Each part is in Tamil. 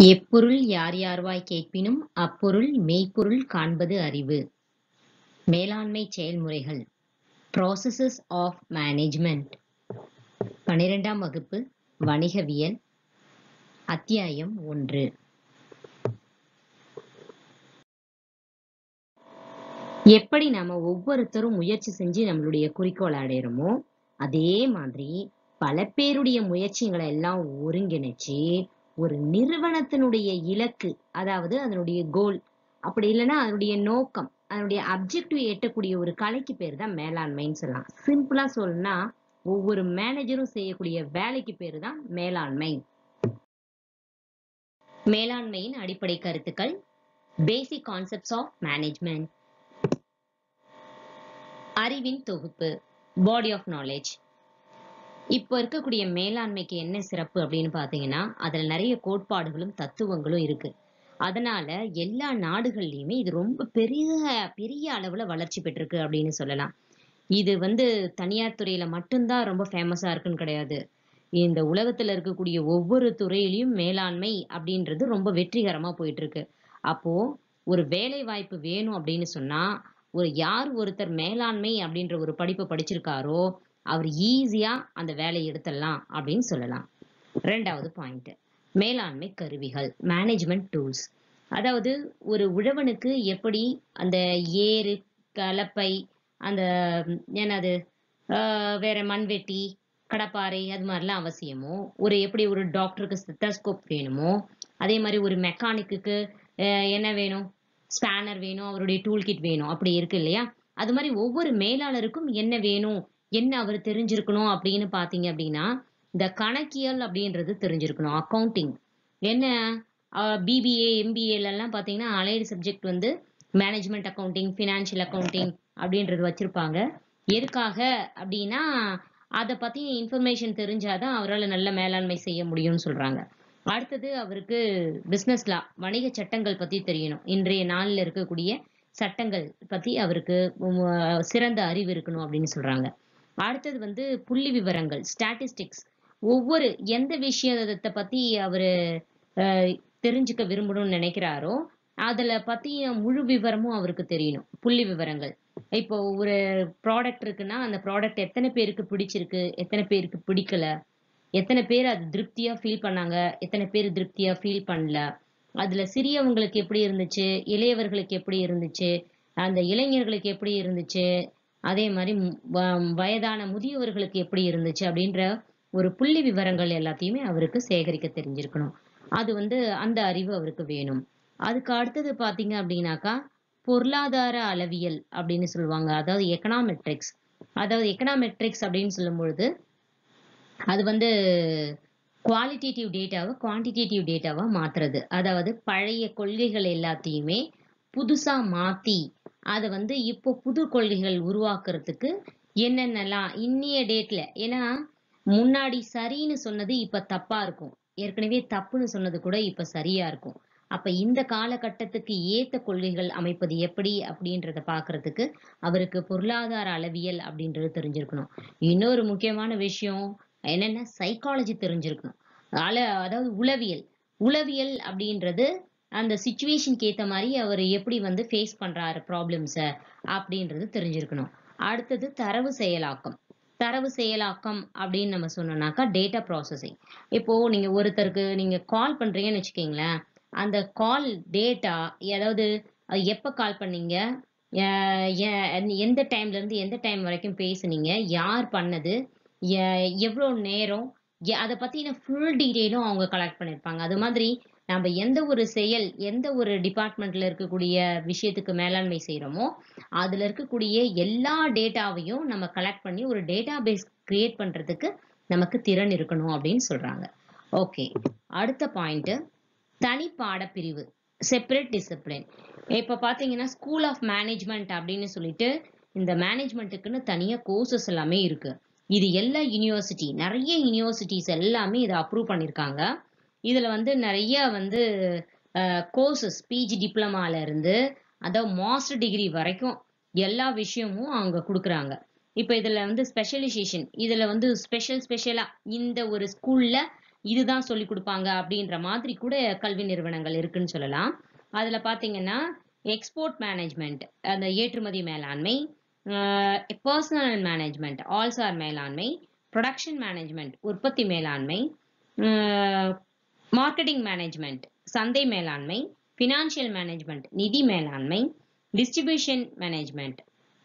எப்பொருள் யார் யார்வாய் கேட்பினும் அப்பொருள் மெய்ப்பொருள் காண்பது அறிவு. மேலாண்மை செயல்முறைகள் ப்ராசஸஸ் ஆஃப் மேனேஜ்மெண்ட் பனிரெண்டாம் வகுப்பு வணிகவியல் அத்தியாயம் ஒன்று எப்படி நாம ஒவ்வொருத்தரும் முயற்சி செஞ்சு நம்மளுடைய குறிக்கோளை அடையிறோமோ அதே மாதிரி பல பேருடைய முயற்சிகளை எல்லாம் ஒருங்கிணைச்சு ஒரு நிறுவனத்தினுடைய இலக்கு அதாவது அதனுடைய கோல் அப்படி இல்லைன்னா அதனுடைய நோக்கம் அதனுடைய அப்ஜெக்டிவ் எட்டக்கூடிய ஒரு கலைக்கு பேர் தான் மேலாண்மைன்னு சொல்லலாம் சிம்பிளா சொல்லணும்னா ஒவ்வொரு மேனேஜரும் செய்யக்கூடிய வேலைக்கு பேர் தான் மேலாண்மை மேலாண்மையின் அடிப்படை கருத்துக்கள் பேசிக் கான்செப்ட்ஸ் ஆஃப் மேனேஜ்மெண்ட் அறிவின் தொகுப்பு பாடி ஆஃப் நாலேஜ் இப்போ இருக்கக்கூடிய மேலாண்மைக்கு என்ன சிறப்பு அப்படின்னு பார்த்தீங்கன்னா அதுல நிறைய கோட்பாடுகளும் தத்துவங்களும் இருக்கு அதனால எல்லா நாடுகள்லயுமே இது ரொம்ப பெரிய பெரிய அளவுல வளர்ச்சி பெற்றிருக்கு அப்படின்னு சொல்லலாம் இது வந்து தனியார் துறையில மட்டும்தான் ரொம்ப ஃபேமஸா இருக்குன்னு கிடையாது இந்த உலகத்துல இருக்கக்கூடிய ஒவ்வொரு துறையிலையும் மேலாண்மை அப்படின்றது ரொம்ப வெற்றிகரமா போயிட்டு இருக்கு அப்போ ஒரு வேலை வாய்ப்பு வேணும் அப்படின்னு சொன்னா ஒரு யார் ஒருத்தர் மேலாண்மை அப்படின்ற ஒரு படிப்பை படிச்சிருக்காரோ அவர் ஈஸியா அந்த வேலையை எடுத்துடலாம் அப்படின்னு சொல்லலாம் ரெண்டாவது பாயிண்ட் மேலாண்மை கருவிகள் மேனேஜ்மெண்ட் டூல்ஸ் அதாவது ஒரு உழவனுக்கு எப்படி அந்த ஏறு கலப்பை அந்த என்னது ஆஹ் வேற மண்வெட்டி கடப்பாரை அது மாதிரிலாம் அவசியமோ ஒரு எப்படி ஒரு டாக்டருக்கு ஸ்டெத்தஸ்கோப் வேணுமோ அதே மாதிரி ஒரு மெக்கானிக்கு என்ன வேணும் ஸ்பேனர் வேணும் அவருடைய டூல் கிட் வேணும் அப்படி இருக்கு இல்லையா அது மாதிரி ஒவ்வொரு மேலாளருக்கும் என்ன வேணும் என்ன அவர் தெரிஞ்சிருக்கணும் அப்படின்னு பாத்தீங்க அப்படின்னா இந்த கணக்கியல் அப்படின்றது தெரிஞ்சிருக்கணும் அக்கௌண்டிங் என்ன பிபிஏ எம்பிஏல எல்லாம் பாத்தீங்கன்னா அலைடு சப்ஜெக்ட் வந்து மேனேஜ்மெண்ட் அக்கௌண்டிங் ஃபினான்ஷியல் அக்கௌண்டிங் அப்படின்றது வச்சிருப்பாங்க எதுக்காக அப்படின்னா அதை பத்தி இன்ஃபர்மேஷன் தெரிஞ்சாதான் அவரால் நல்ல மேலாண்மை செய்ய முடியும்னு சொல்றாங்க அடுத்தது அவருக்கு பிசினஸ் லா வணிக சட்டங்கள் பத்தி தெரியணும் இன்றைய நாளில் இருக்கக்கூடிய சட்டங்கள் பத்தி அவருக்கு சிறந்த அறிவு இருக்கணும் அப்படின்னு சொல்றாங்க அடுத்தது வந்து புள்ளி விவரங்கள் ஸ்டாட்டிஸ்டிக்ஸ் ஒவ்வொரு எந்த விஷயத்தை பத்தி அவரு தெரிஞ்சுக்க விரும்பணும்னு நினைக்கிறாரோ அதுல பத்திய முழு விவரமும் அவருக்கு தெரியணும் புள்ளி விவரங்கள் இப்போ ஒரு ப்ராடக்ட் இருக்குன்னா அந்த ப்ராடக்ட் எத்தனை பேருக்கு பிடிச்சிருக்கு எத்தனை பேருக்கு பிடிக்கல எத்தனை பேர் அது திருப்தியா ஃபீல் பண்ணாங்க எத்தனை பேர் திருப்தியா ஃபீல் பண்ணல அதுல சிறியவங்களுக்கு எப்படி இருந்துச்சு இளையவர்களுக்கு எப்படி இருந்துச்சு அந்த இளைஞர்களுக்கு எப்படி இருந்துச்சு அதே மாதிரி வயதான முதியவர்களுக்கு எப்படி இருந்துச்சு அப்படின்ற ஒரு புள்ளி விவரங்கள் எல்லாத்தையுமே அவருக்கு சேகரிக்க தெரிஞ்சிருக்கணும் அது வந்து அந்த அறிவு அவருக்கு வேணும் அதுக்கு அடுத்தது பாத்தீங்க அப்படின்னாக்கா பொருளாதார அளவியல் அப்படின்னு சொல்லுவாங்க அதாவது எக்கனாமெட்ரிக்ஸ் அதாவது எக்கனாமெட்ரிக்ஸ் அப்படின்னு சொல்லும் பொழுது அது வந்து குவாலிட்டேட்டிவ் டேட்டாவை குவான்டிடேட்டிவ் டேட்டாவா மாத்துறது அதாவது பழைய கொள்கைகள் எல்லாத்தையுமே புதுசா மாத்தி அதை வந்து இப்போ புது கொள்கைகள் உருவாக்குறதுக்கு என்னென்னலாம் இன்னிய டேட்ல ஏன்னா முன்னாடி சரின்னு சொன்னது இப்ப தப்பா இருக்கும் ஏற்கனவே தப்புன்னு சொன்னது கூட இப்ப சரியா இருக்கும் அப்ப இந்த காலகட்டத்துக்கு ஏத்த கொள்கைகள் அமைப்பது எப்படி அப்படின்றத பாக்குறதுக்கு அவருக்கு பொருளாதார அளவியல் அப்படின்றது தெரிஞ்சிருக்கணும் இன்னொரு முக்கியமான விஷயம் என்னென்ன சைக்காலஜி தெரிஞ்சிருக்கணும் அல அதாவது உளவியல் உளவியல் அப்படின்றது அந்த சுச்சுவேஷனுக்கு ஏத்த மாதிரி அவர் எப்படி வந்து ஃபேஸ் பண்றாரு ப்ராப்ளம்ஸை அப்படின்றது தெரிஞ்சிருக்கணும் அடுத்தது தரவு செயலாக்கம் தரவு செயலாக்கம் அப்படின்னு நம்ம சொன்னோம்னாக்கா டேட்டா ப்ராசஸிங் இப்போ நீங்க ஒருத்தருக்கு நீங்க கால் பண்றீங்கன்னு வச்சுக்கீங்களேன் அந்த கால் டேட்டா அதாவது எப்ப கால் பண்ணீங்க எந்த டைம்ல இருந்து எந்த டைம் வரைக்கும் பேசுனீங்க யார் பண்ணது எவ்வளோ நேரம் அதை பத்தின ஃபுல் டீட்டெயிலும் அவங்க கலெக்ட் பண்ணியிருப்பாங்க அது மாதிரி நம்ம எந்த ஒரு செயல் எந்த ஒரு டிபார்ட்மெண்ட்ல இருக்கக்கூடிய விஷயத்துக்கு மேலாண்மை செய்யறோமோ அதுல இருக்கக்கூடிய எல்லா டேட்டாவையும் நம்ம கலெக்ட் பண்ணி ஒரு டேட்டா பேஸ் கிரியேட் பண்றதுக்கு நமக்கு திறன் இருக்கணும் அப்படின்னு சொல்றாங்க ஓகே அடுத்த பாயிண்ட் தனி பாடப்பிரிவு செப்பரேட் டிசிப்ளின் இப்ப பாத்தீங்கன்னா ஸ்கூல் ஆஃப் மேனேஜ்மெண்ட் அப்படின்னு சொல்லிட்டு இந்த மேனேஜ்மெண்ட்டுக்குன்னு தனியா கோர்சஸ் எல்லாமே இருக்கு இது எல்லா யூனிவர்சிட்டி நிறைய யூனிவர்சிட்டிஸ் எல்லாமே இதை அப்ரூவ் பண்ணியிருக்காங்க இதுல வந்து நிறைய வந்து கோர்சஸ் பிஜி டிப்ளமால இருந்து அதாவது மாஸ்டர் டிகிரி வரைக்கும் எல்லா விஷயமும் அவங்க கொடுக்குறாங்க இப்போ இதுல வந்து ஸ்பெஷலைசேஷன் இதுல வந்து ஸ்பெஷல் ஸ்பெஷலா இந்த ஒரு ஸ்கூல்ல இதுதான் சொல்லி கொடுப்பாங்க அப்படின்ற மாதிரி கூட கல்வி நிறுவனங்கள் இருக்குன்னு சொல்லலாம் அதுல பாத்தீங்கன்னா எக்ஸ்போர்ட் மேனேஜ்மெண்ட் அந்த ஏற்றுமதி மேலாண்மை பர்சனல் மேனேஜ்மெண்ட் ஆல்சார் மேலாண்மை ப்ரொடக்ஷன் மேனேஜ்மெண்ட் உற்பத்தி மேலாண்மை மார்க்கெட்டிங் மேனேஜ்மெண்ட் சந்தை மேலாண்மை ஃபினான்ஷியல் மேனேஜ்மெண்ட் நிதி மேலாண்மை டிஸ்ட்ரிபியூஷன் மேனேஜ்மெண்ட்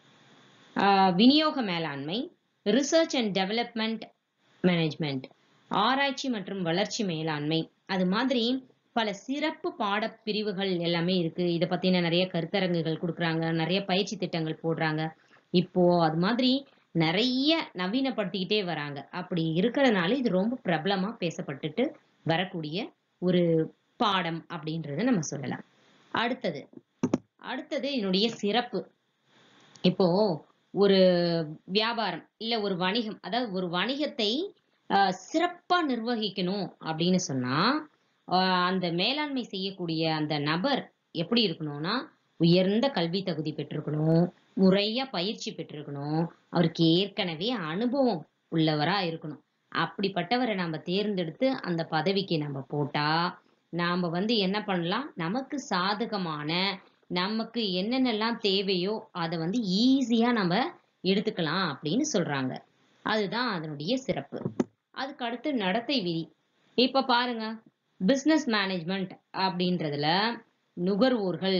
விநியோக மேலாண்மை ரிசர்ச் அண்ட் டெவலப்மெண்ட் மேனேஜ்மெண்ட் ஆராய்ச்சி மற்றும் வளர்ச்சி மேலாண்மை அது மாதிரி பல சிறப்பு பாடப்பிரிவுகள் எல்லாமே இருக்கு இதை பத்தின நிறைய கருத்தரங்குகள் கொடுக்குறாங்க நிறைய பயிற்சி திட்டங்கள் போடுறாங்க இப்போ அது மாதிரி நிறைய நவீனப்படுத்திக்கிட்டே வராங்க அப்படி இருக்கிறதுனால இது ரொம்ப பிரபலமா பேசப்பட்டுட்டு வரக்கூடிய ஒரு பாடம் அப்படின்றத நம்ம சொல்லலாம் அடுத்தது அடுத்தது என்னுடைய சிறப்பு இப்போ ஒரு வியாபாரம் இல்ல ஒரு வணிகம் அதாவது ஒரு வணிகத்தை ஆஹ், சிறப்பா நிர்வகிக்கணும் அப்படின்னு சொன்னா ஆஹ், அந்த மேலாண்மை செய்யக்கூடிய அந்த நபர் எப்படி இருக்கணும்னா உயர்ந்த கல்வி தகுதி பெற்றிருக்கணும் முறையா பயிற்சி பெற்றிருக்கணும் அவருக்கு ஏற்கனவே அனுபவம் உள்ளவரா இருக்கணும் அப்படிப்பட்டவரை நம்ம தேர்ந்தெடுத்து அந்த பதவிக்கு நம்ம போட்டா நாம வந்து என்ன பண்ணலாம் நமக்கு சாதகமான நமக்கு என்னென்னலாம் தேவையோ அதை வந்து ஈஸியா நம்ம எடுத்துக்கலாம் அப்படின்னு சொல்றாங்க அதுதான் அதனுடைய சிறப்பு அதுக்கு அடுத்து நடத்தை விதி இப்ப பாருங்க பிசினஸ் மேனேஜ்மெண்ட் அப்படின்றதுல நுகர்வோர்கள்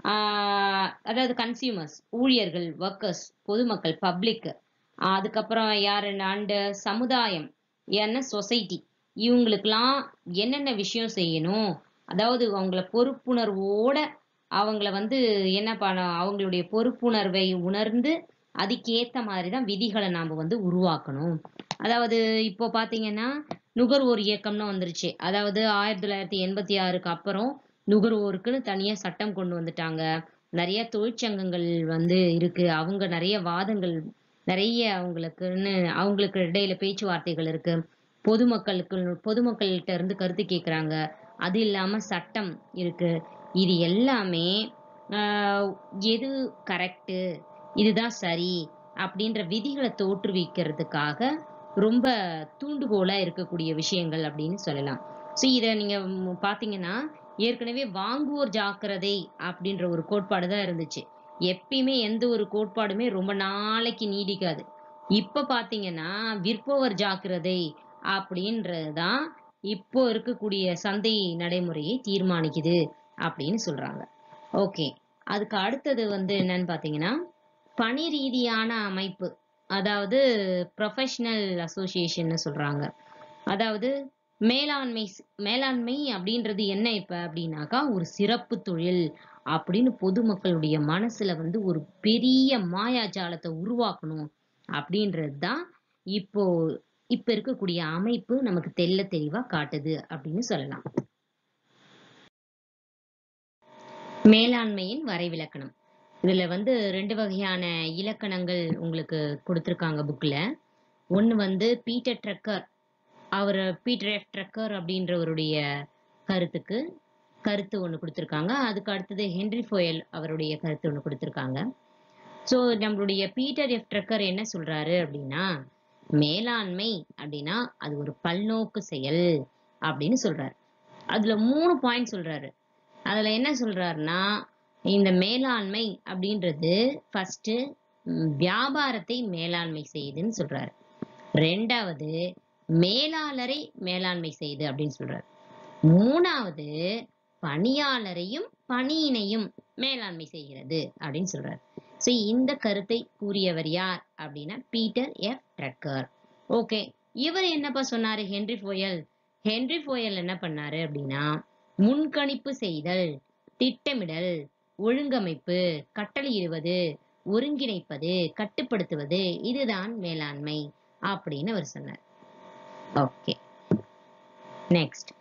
ஆஹ் அதாவது கன்சியூமர்ஸ் ஊழியர்கள் ஒர்க்கர்ஸ் பொதுமக்கள் பப்ளிக் அதுக்கப்புறம் யாரு அண்டு சமுதாயம் என்ன சொசைட்டி இவங்களுக்கெல்லாம் என்னென்ன விஷயம் செய்யணும் அதாவது அவங்கள பொறுப்புணர்வோட அவங்கள வந்து என்ன பண்ண அவங்களுடைய பொறுப்புணர்வை உணர்ந்து அதுக்கேத்த மாதிரி தான் விதிகளை நாம வந்து உருவாக்கணும் அதாவது இப்போ பாத்தீங்கன்னா நுகர்வோர் இயக்கம்னு வந்துருச்சு அதாவது ஆயிரத்தி தொள்ளாயிரத்தி எண்பத்தி ஆறுக்கு அப்புறம் நுகர்வோருக்குன்னு தனியா சட்டம் கொண்டு வந்துட்டாங்க நிறைய தொழிற்சங்கங்கள் வந்து இருக்கு அவங்க நிறைய வாதங்கள் நிறைய அவங்களுக்குன்னு அவங்களுக்கு இடையில பேச்சுவார்த்தைகள் இருக்கு பொதுமக்களுக்கு பொதுமக்கள்கிட்ட இருந்து கருத்து கேட்குறாங்க அது இல்லாம சட்டம் இருக்கு இது எல்லாமே ஆஹ், எது கரெக்டு இதுதான் சரி அப்படின்ற விதிகளை தோற்றுவிக்கிறதுக்காக ரொம்ப தூண்டுகோலா இருக்கக்கூடிய விஷயங்கள் அப்படின்னு சொல்லலாம் ஸோ இதை நீங்க ம், பாத்தீங்கன்னா ஏற்கனவே வாங்குவோர் ஜாக்கிரதை அப்படின்ற ஒரு கோட்பாடு தான் இருந்துச்சு எப்பயுமே எந்த ஒரு கோட்பாடுமே ரொம்ப நாளைக்கு நீடிக்காது இப்ப பாத்தீங்கன்னா விற்பவர் ஜாக்கிரதை அப்படின்றதுதான் இப்போ இருக்கக்கூடிய சந்தை நடைமுறையை தீர்மானிக்குது அப்படின்னு சொல்றாங்க ஓகே அதுக்கு அடுத்தது வந்து என்னன்னு பாத்தீங்கன்னா பணி ரீதியான அமைப்பு அதாவது ப்ரொஃபஷனல் அசோசியேஷன்னு சொல்றாங்க அதாவது மேலாண்மை ஸ்- மேலாண்மை அப்படின்றது என்ன இப்ப அப்படின்னாக்கா ஒரு சிறப்பு தொழில் அப்படின்னு பொதுமக்களுடைய மனசுல வந்து ஒரு பெரிய மாயாஜாலத்தை உருவாக்கணும் அப்படின்றது தான் இப்போ இப்ப இருக்கக்கூடிய அமைப்பு நமக்கு தெள்ள தெளிவா காட்டுது அப்படின்னு சொல்லலாம் மேலாண்மையின் வரைவிலக்கணம் இதுல வந்து ரெண்டு வகையான இலக்கணங்கள் உங்களுக்கு கொடுத்திருக்காங்க புக்ல ஒன்னு வந்து பீட்டர் ட்ரக்கர் அவர் பீட்டர் எஃப் ட்ரக்கர் அப்படின்றவருடைய கருத்துக்கு கருத்து ஒன்று கொடுத்திருக்காங்க அதுக்கு அடுத்தது ஹென்ரி ஃபோயல் அவருடைய கருத்து ஒன்று கொடுத்திருக்காங்க ஸோ நம்மளுடைய பீட்டர் எஃப் ட்ரக்கர் என்ன சொல்றாரு அப்படின்னா மேலாண்மை அப்படின்னா அது ஒரு பல்நோக்கு செயல் அப்படின்னு சொல்றாரு அதுல மூணு பாயிண்ட் சொல்றாரு அதுல என்ன சொல்றாருன்னா இந்த மேலாண்மை அப்படின்றது ஃபர்ஸ்ட் வியாபாரத்தை மேலாண்மை செய்யுதுன்னு சொல்றாரு ரெண்டாவது மேலாளரை மேலாண்மை செய்யுது அப்படின்னு சொல்றாரு மூணாவது பணியாளரையும் பணியினையும் மேலாண்மை செய்கிறது அப்படின்னு சொல்றாரு ஸோ இந்த கருத்தை கூறியவர் யார் அப்படின்னா பீட்டர் எஃப் ட்ரக்கர் ஓகே இவர் என்னப்பா சொன்னாரு ஹென்ரி ஃபோயல் ஹென்ரி ஃபோயல் என்ன பண்ணாரு அப்படின்னா முன்கணிப்பு செய்தல் திட்டமிடல் ஒழுங்கமைப்பு கட்டளையிடுவது ஒருங்கிணைப்பது கட்டுப்படுத்துவது இதுதான் மேலாண்மை அப்படின்னு அவர் சொன்னார் ஓகே நெக்ஸ்ட்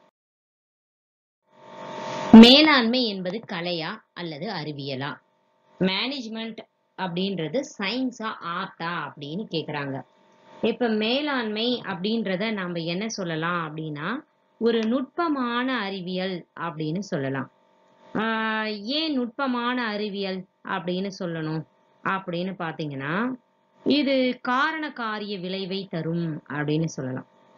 மேலாண்மை என்பது கலையா அல்லது அறிவியலா மேனேஜ்மெண்ட் அப்படின்றது சயின்ஸா ஆர்ட்டா அப்படின்னு கேக்குறாங்க இப்ப மேலாண்மை அப்படின்றத நாம என்ன சொல்லலாம் அப்படின்னா ஒரு நுட்பமான அறிவியல் அப்படின்னு சொல்லலாம் ஆஹ் ஏன் நுட்பமான அறிவியல் அப்படின்னு சொல்லணும் அப்படின்னு பாத்தீங்கன்னா இது காரண காரிய விளைவை தரும் அப்படின்னு சொல்லலாம்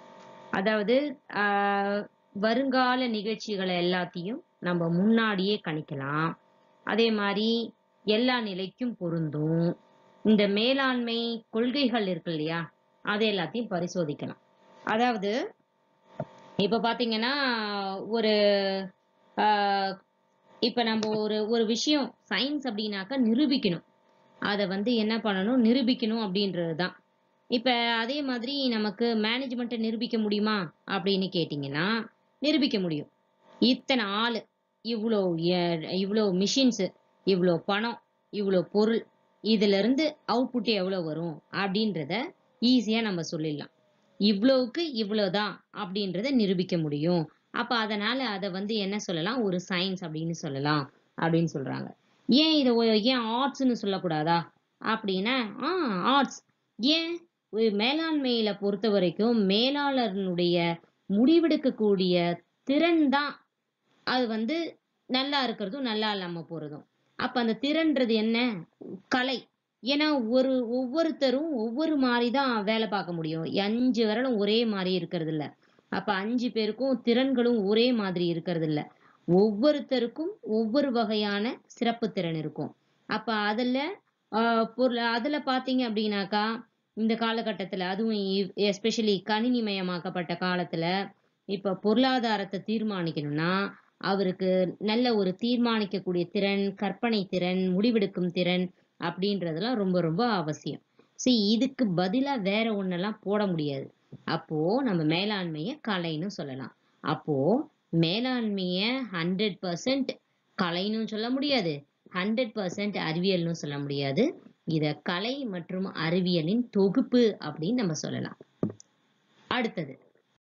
அதாவது ஆஹ், வருங்கால நிகழ்ச்சிகளை எல்லாத்தையும் நம்ம முன்னாடியே கணிக்கலாம் அதே மாதிரி எல்லா நிலைக்கும் பொருந்தும் இந்த மேலாண்மை கொள்கைகள் இருக்கு இல்லையா அது எல்லாத்தையும் பரிசோதிக்கலாம் அதாவது இப்ப பாத்தீங்கன்னா ஒரு ஆஹ், இப்ப நம்ம ஒரு ஒரு விஷயம் சயின்ஸ் அப்படின்னாக்கா நிரூபிக்கணும் அதை வந்து என்ன பண்ணணும் நிரூபிக்கணும் அப்படின்றது தான் இப்ப அதே மாதிரி நமக்கு மேனேஜ்மெண்ட்டை நிரூபிக்க முடியுமா அப்படின்னு கேட்டிங்கன்னா நிரூபிக்க முடியும் இத்தனை ஆளு இவ்வளோ எ- இவ்வளோ மிஷின்ஸ் இவ்வளோ பணம் இவ்வளோ பொருள் இதுல இருந்து அவுட்புட் எவ்வளோ வரும் அப்படின்றத ஈஸியா நம்ம சொல்லிடலாம் இவ்வளவுக்கு இவ்வளவுதான் அப்படின்றத நிரூபிக்க முடியும் அப்ப அதனால அதை வந்து என்ன சொல்லலாம் ஒரு சயின்ஸ் அப்படின்னு சொல்லலாம் அப்படின்னு சொல்றாங்க ஏன் இதை ஒ- ஏன் ஆர்ட்ஸ்னு சொல்லக்கூடாதா அப்படின்னா ஆ ஆர்ட்ஸ் ஏன் ஒரு மேலாண்மையில பொறுத்த வரைக்கும் மேலாளர்களுடைய முடிவெடுக்கக்கூடிய திறன் தான் அது வந்து நல்லா இருக்கிறதும் நல்லா இல்லாம போறதும் அப்ப அந்த திறன்றது என்ன கலை ஏன்னா ஒரு ஒவ்வொருத்தரும் ஒவ்வொரு மாதிரி தான் வேலை பார்க்க முடியும் அஞ்சு விரலும் ஒரே மாதிரி இருக்கிறது இல்ல அப்ப அஞ்சு பேருக்கும் திறன்களும் ஒரே மாதிரி இருக்கிறது இல்ல ஒவ்வொருத்தருக்கும் ஒவ்வொரு வகையான சிறப்பு திறன் இருக்கும் அப்ப அதுல ஆஹ் பொருள் அதுல பாத்தீங்க அப்படின்னாக்கா இந்த காலகட்டத்துல அதுவும் எஸ்பெஷலி கணினிமயமாக்கப்பட்ட காலத்துல இப்ப பொருளாதாரத்தை தீர்மானிக்கணும்னா அவருக்கு நல்ல ஒரு தீர்மானிக்கக்கூடிய திறன் கற்பனை திறன் முடிவெடுக்கும் திறன் அப்படின்றதெல்லாம் ரொம்ப ரொம்ப அவசியம் சரி இதுக்கு பதிலா வேற ஒண்ணெல்லாம் போட முடியாது அப்போ நம்ம மேலாண்மைய கலைன்னு சொல்லலாம் அப்போ மேலாண்மைய ஹண்ட்ரட் பர்சன்ட் கலைன்னு சொல்ல முடியாது ஹண்ட்ரட் பர்சன்ட் அறிவியல்னு சொல்ல முடியாது இத கலை மற்றும் அறிவியலின் தொகுப்பு அப்படின்னு நம்ம சொல்லலாம் அடுத்தது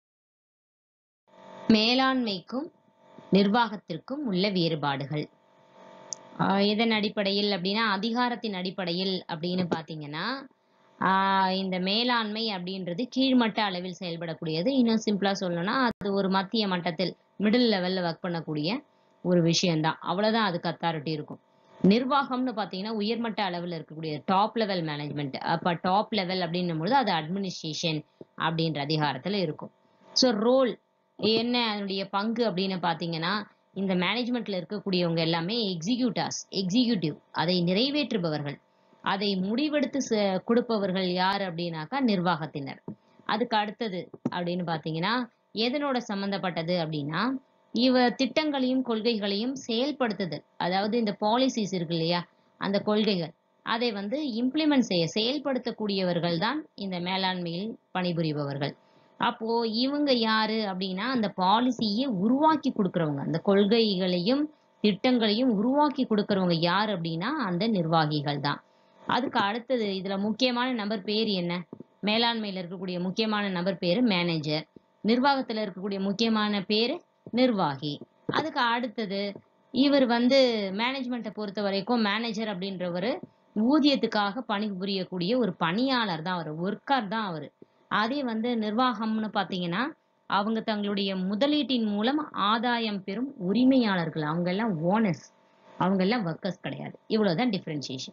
மேலாண்மைக்கும் நிர்வாகத்திற்கும் உள்ள வேறுபாடுகள் ஆஹ் எதன் அடிப்படையில் அப்படின்னா அதிகாரத்தின் அடிப்படையில் அப்படின்னு பாத்தீங்கன்னா ஆஹ் இந்த மேலாண்மை அப்படின்றது கீழ்மட்ட அளவில் செயல்படக்கூடியது இன்னும் சிம்பிளா சொல்லணும்னா அது ஒரு மத்திய மட்டத்தில் மிடில் லெவல்ல ஒர்க் பண்ணக்கூடிய ஒரு விஷயம்தான் அவ்வளவுதான் அதுக்கு அத்தாரிட்டி இருக்கும் நிர்வாகம்னு பாத்தீங்கன்னா உயர்மட்ட அளவில் இருக்கக்கூடிய டாப் லெவல் மேனேஜ்மெண்ட் அப்ப டாப் லெவல் அப்படின்னும் பொழுது அது அட்மினிஸ்ட்ரேஷன் அப்படின்ற அதிகாரத்துல இருக்கும் ஸோ ரோல் என்ன அதனுடைய பங்கு அப்படின்னு பாத்தீங்கன்னா இந்த மேனேஜ்மெண்ட்ல இருக்கக்கூடியவங்க எல்லாமே எக்ஸிக்யூட்டார்ஸ் எக்ஸிக்யூட்டிவ் அதை நிறைவேற்றுபவர்கள் அதை முடிவெடுத்து ச- கொடுப்பவர்கள் யார் அப்படின்னாக்கா நிர்வாகத்தினர் அதுக்கு அடுத்தது அப்படின்னு பாத்தீங்கன்னா எதனோட சம்பந்தப்பட்டது அப்படின்னா இவ திட்டங்களையும் கொள்கைகளையும் செயல்படுத்துதல் அதாவது இந்த பாலிசிஸ் இருக்கு இல்லையா அந்த கொள்கைகள் அதை வந்து இம்ப்ளிமெண்ட் செய்ய செயல்படுத்தக்கூடியவர்கள் தான் இந்த மேலாண்மையில் பணிபுரிபவர்கள் அப்போ இவங்க யாரு அப்படின்னா அந்த பாலிசியை உருவாக்கி கொடுக்கறவங்க அந்த கொள்கைகளையும் திட்டங்களையும் உருவாக்கி கொடுக்கறவங்க யார் அப்படின்னா அந்த நிர்வாகிகள் தான் அதுக்கு அடுத்தது இதுல முக்கியமான நபர் பேர் என்ன மேலாண்மையில இருக்கக்கூடிய முக்கியமான நபர் பேரு மேனேஜர் நிர்வாகத்துல இருக்கக்கூடிய முக்கியமான பேரு நிர்வாகி அதுக்கு அடுத்தது இவர் வந்து மேனேஜ்மெண்ட்டை பொறுத்த வரைக்கும் மேனேஜர் அப்படின்றவர் ஊதியத்துக்காக பணிபுரியக்கூடிய ஒரு பணியாளர் தான் அவர் ஒர்க்கர் தான் அவர் அதே வந்து நிர்வாகம்னு பாத்தீங்கன்னா அவங்க தங்களுடைய முதலீட்டின் மூலம் ஆதாயம் பெறும் உரிமையாளர்கள் அவங்க எல்லாம் ஓனர்ஸ் அவங்க எல்லாம் ஒர்க்கர்ஸ் கிடையாது இவ்வளவுதான் டிஃபரன்சியேஷன்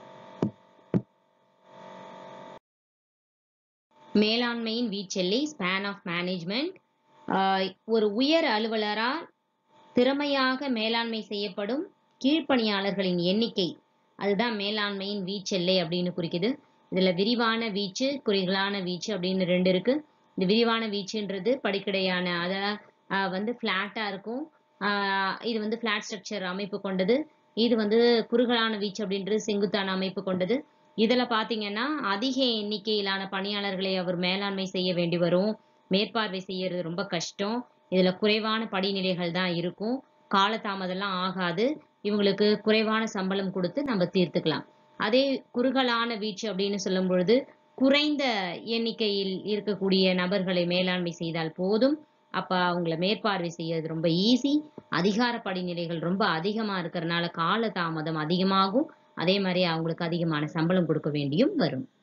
மேலாண்மையின் வீச்செல்லை ஸ்பேன் ஆஃப் மேனேஜ்மெண்ட் ஒரு உயர் அலுவலரால் திறமையாக மேலாண்மை செய்யப்படும் கீழ்ப்பணியாளர்களின் எண்ணிக்கை அதுதான் மேலாண்மையின் வீச்செல்லை அப்படின்னு குறிக்குது இதுல விரிவான வீச்சு குறுகலான வீச்சு அப்படின்னு ரெண்டு இருக்கு இந்த விரிவான வீச்சுன்றது படிக்கடையான அத ஆஹ் வந்து பிளாட்டா இருக்கும் ஆஹ் இது வந்து பிளாட் ஸ்ட்ரக்சர் அமைப்பு கொண்டது இது வந்து குறுகலான வீச்சு அப்படின்றது செங்குத்தான அமைப்பு கொண்டது இதுல பாத்தீங்கன்னா அதிக எண்ணிக்கையிலான பணியாளர்களை அவர் மேலாண்மை செய்ய வேண்டி வரும் மேற்பார்வை செய்யறது ரொம்ப கஷ்டம் இதுல குறைவான படிநிலைகள் தான் இருக்கும் காலதாமதம்லாம் ஆகாது இவங்களுக்கு குறைவான சம்பளம் கொடுத்து நம்ம தீர்த்துக்கலாம் அதே குறுகலான வீச்சு அப்படின்னு சொல்லும் பொழுது குறைந்த எண்ணிக்கையில் இருக்கக்கூடிய நபர்களை மேலாண்மை செய்தால் போதும் அப்ப அவங்கள மேற்பார்வை செய்யறது ரொம்ப ஈஸி அதிகார படிநிலைகள் ரொம்ப அதிகமா இருக்கிறதுனால கால தாமதம் அதிகமாகும் அதே மாதிரி அவங்களுக்கு அதிகமான சம்பளம் கொடுக்க வேண்டியும் வரும்